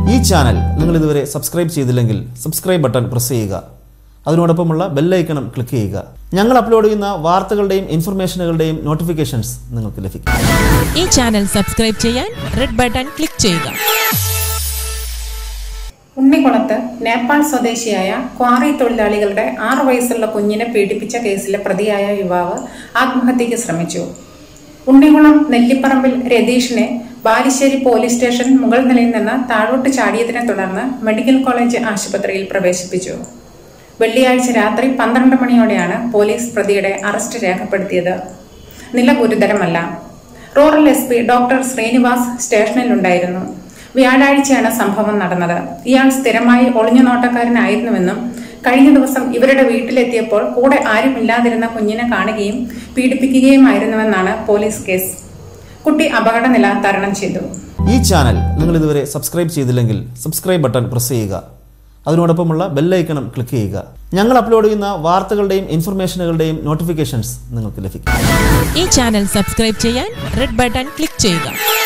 ഈ ചാനൽ നിങ്ങൾ ഇതുവരെ സബ്സ്ക്രൈബ് ചെയ്തില്ലെങ്കിൽ സബ്സ്ക്രൈബ് ബട്ടൺ പ്രസ് ചെയ്യുക അതിനോടൊപ്പമുള്ള ബെല്ലൈക്കണം ക്ലിക്ക് ചെയ്യുക ഞങ്ങൾ അപ്ലോഡ് ചെയ്യുന്ന വാർത്തകളുടെയും ഇൻഫർമേഷനുകളുടെയും നോട്ടിഫിക്കേഷൻസ് നിങ്ങൾക്ക് ലഭിക്കും ഈ ചാനൽ സബ്സ്ക്രൈബ് ചെയ്യാൻ റെഡ് ബട്ടൺ ക്ലിക്ക് ചെയ്യുക ഉണ്ണിക്കുളത്ത് നേപ്പാൾ സ്വദേശിയായ ക്വാറി തൊഴിലാളികളുടെ ആറു വയസ്സുള്ള കുഞ്ഞിനെ പീഡിപ്പിച്ച കേസിലെ പ്രതിയായ യുവാവ് ആത്മഹത്യയ്ക്ക് ശ്രമിച്ചു ഉണ്ണികുളം നെല്ലിപ്പറമ്പിൽ രതീഷിനെ ബാലുശ്ശേരി പോലീസ് സ്റ്റേഷൻ മുകൾ നിലയിൽ നിന്ന് താഴോട്ട് ചാടിയതിനെ തുടർന്ന് മെഡിക്കൽ കോളേജ് ആശുപത്രിയിൽ പ്രവേശിപ്പിച്ചു വെള്ളിയാഴ്ച രാത്രി പന്ത്രണ്ട് മണിയോടെയാണ് പോലീസ് പ്രതിയുടെ അറസ്റ്റ് രേഖപ്പെടുത്തിയത് നില ഗുരുതരമല്ല rural S P doctor Srinivas സ്റ്റേഷനിലുണ്ടായിരുന്നു വ്യാഴാഴ്ചയാണ് സംഭവം നടന്നത് ഇയാൾ സ്ഥിരമായി ഒളിഞ്ഞു നോട്ടക്കാരനായിരുന്നുവെന്നും കഴിഞ്ഞ ദിവസം ഇവരുടെ വീട്ടിലെത്തിയപ്പോൾ കൂടെ ആരുമില്ലാതിരുന്ന കുഞ്ഞിനെ കാണുകയും പീഡിപ്പിക്കുകയുമായിരുന്നുവെന്നാണ് പോലീസ് കേസ് കുട്ടി അപകടനില തരണം ചെയ്തു ഈ ചാനൽ നിങ്ങൾ ഇതുവരെ സബ്സ്ക്രൈബ് ചെയ്തില്ലെങ്കിൽ സബ്സ്ക്രൈബ് ബട്ടൺ പ്രസ് ചെയ്യുക അതിനോടൊപ്പമുള്ള ബെല്ലൈക്കണം ക്ലിക്ക് ചെയ്യുക ഞങ്ങൾ അപ്ലോഡ് ചെയ്യുന്ന വാർത്തകളുടെയും ഇൻഫർമേഷനുകളുടെയും നോട്ടിഫിക്കേഷൻസ് നിങ്ങൾക്ക് ലഭിക്കും ഈ ചാനൽ സബ്സ്ക്രൈബ് ചെയ്യാൻ റെഡ് ബട്ടൺ ക്ലിക്ക് ചെയ്യുക